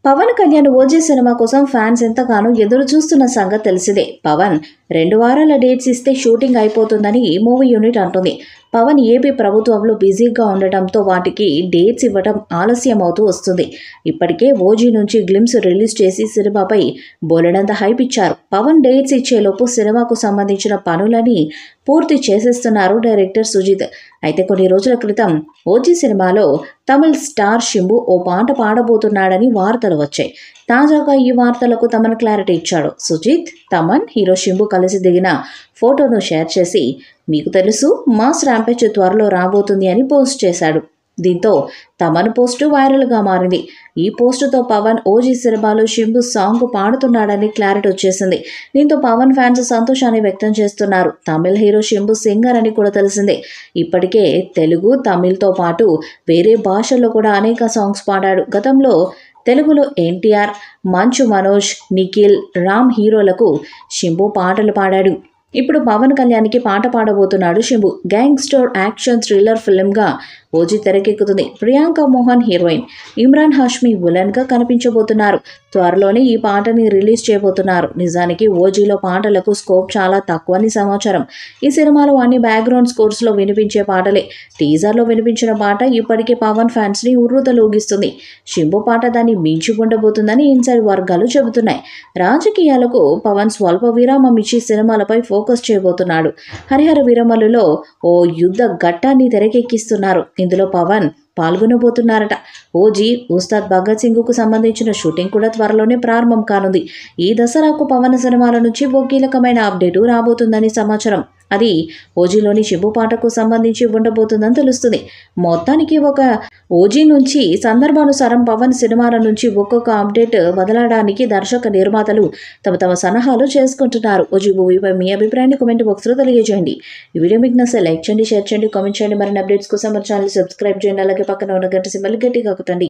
Pawan Kalyan OG cinema కోసం fans ఎంతగానో ఎదురు చూస్తున్న సంగతి తెలిసిందే పవన్ రెండు వారాల డేట్స్ ఇస్తే షూటింగ్ అయిపోతుందని మూవీ యూనిట్ అంటుంది పవన్ ఏపీ ప్రభుత్వంలో బిజీగా ఉండటంతో వాటికి డేట్స్ ఇవ్వడం ఆలస్యం అవుతూ వస్తుంది ఇప్పటికే ఓజీ నుంచి గ్లిమ్స్ రిలీజ్ చేసి సినిమాపై బోలెడంత హైప్ ఇచ్చారు పవన్ డేట్స్ ఇచ్చేలోపు సినిమాకు సంబంధించిన పనులని పూర్తి చేసేస్తున్నారు డైరెక్టర్ సుజిత్ అయితే కొన్ని రోజుల క్రితం ఓజీ సినిమాలో తమిళ్ స్టార్ షింబు ఓ పాట పాడబోతున్నాడని వార్తలు వచ్చాయి తాజాగా ఈ వార్తలకు తమన్ క్లారిటీ ఇచ్చాడు సుజిత్ తమన్ హీరో షింబు కలిసి దిగిన ఫోటోను షేర్ చేసి మీకు తెలుసు మాస్ ర్యాంపేజ్ త్వరలో రాబోతుంది అని పోస్ట్ చేశాడు దీంతో తమన్ పోస్టు వైరల్గా మారింది ఈ పోస్టుతో పవన్ ఓజీ సినిమాలో షింబు సాంగ్ పాడుతున్నాడని క్లారిటీ వచ్చేసింది దీంతో పవన్ ఫ్యాన్స్ సంతోషాన్ని వ్యక్తం చేస్తున్నారు తమిళ హీరో షింబు సింగర్ అని కూడా తెలిసిందే ఇప్పటికే తెలుగు తమిళ్తో పాటు వేరే భాషల్లో కూడా అనేక సాంగ్స్ పాడాడు గతంలో తెలుగులో ఎన్టీఆర్ మంచు మనోజ్ నిఖిల్ రామ్ హీరోలకు షింబు పాటలు పాడాడు ఇప్పుడు పవన్ కళ్యాణ్కి పాట పాడబోతున్నాడు శింబు గ్యాంగ్స్టర్ యాక్షన్ థ్రిల్లర్ ఫిల్మ్గా ఓజీ తెరకెక్కుతుంది ప్రియాంక మోహన్ హీరోయిన్ ఇమ్రాన్ హాష్మి విలన్గా కనిపించబోతున్నారు త్వరలోనే ఈ పాటని రిలీజ్ చేయబోతున్నారు నిజానికి ఓజీలో పాటలకు స్కోప్ చాలా తక్కువని సమాచారం ఈ సినిమాలో అన్ని బ్యాక్గ్రౌండ్ స్కోర్స్లో వినిపించే పాటలే టీజర్లో వినిపించిన పాట ఇప్పటికే పవన్ ఫ్యాన్స్ని ఉర్రూతలూగిస్తుంది శింబు పాట దాన్ని మించి ఉండబోతుందని ఇన్సైడ్ వర్గాలు చెబుతున్నాయి రాజకీయాలకు పవన్ స్వల్ప విరామం ఇచ్చి సినిమాలపై ఫోకస్ చేయబోతున్నాడు హరిహర విరమలులో ఓ యుద్ధ ఘట్టాన్ని తెరకెక్కిస్తున్నారు ఇందులో పవన్ పాల్గొనబోతున్నారట ఓజీ ఉస్తాద్ భగత్ సింగ్కు సంబంధించిన షూటింగ్ కూడా త్వరలోనే ప్రారంభం కానుంది ఈ దసరాకు పవన్ సినిమాల నుంచి ఓ కీలకమైన అప్డేటు రాబోతుందని సమాచారం అది ఓజీలోని శిబు పాటకు సంబంధించి ఉండబోతుందని తెలుస్తుంది మొత్తానికి ఒక ఓజీ నుంచి సందర్భానుసారం పవన్ సినిమాల నుంచి ఒక్కొక్క అప్డేట్ వదలడానికి దర్శక నిర్మాతలు తమ తమ సలహాలు చేసుకుంటున్నారు ఓజీ మూవీపై మీ అభిప్రాయాన్ని కామెంట్ బాక్స్లో తెలియజేయండి ఈ వీడియో మీకు నచ్చితే లైక్ చేయండి షేర్ చేయండి కామెంట్ చేయండి మరిన్ని అప్డేట్స్ కోసం మన ఛానల్ సబ్స్క్రైబ్ చేయండి అలాగే పక్కన ఉన్న గంట సింబల్ గట్టిగా కొట్టండి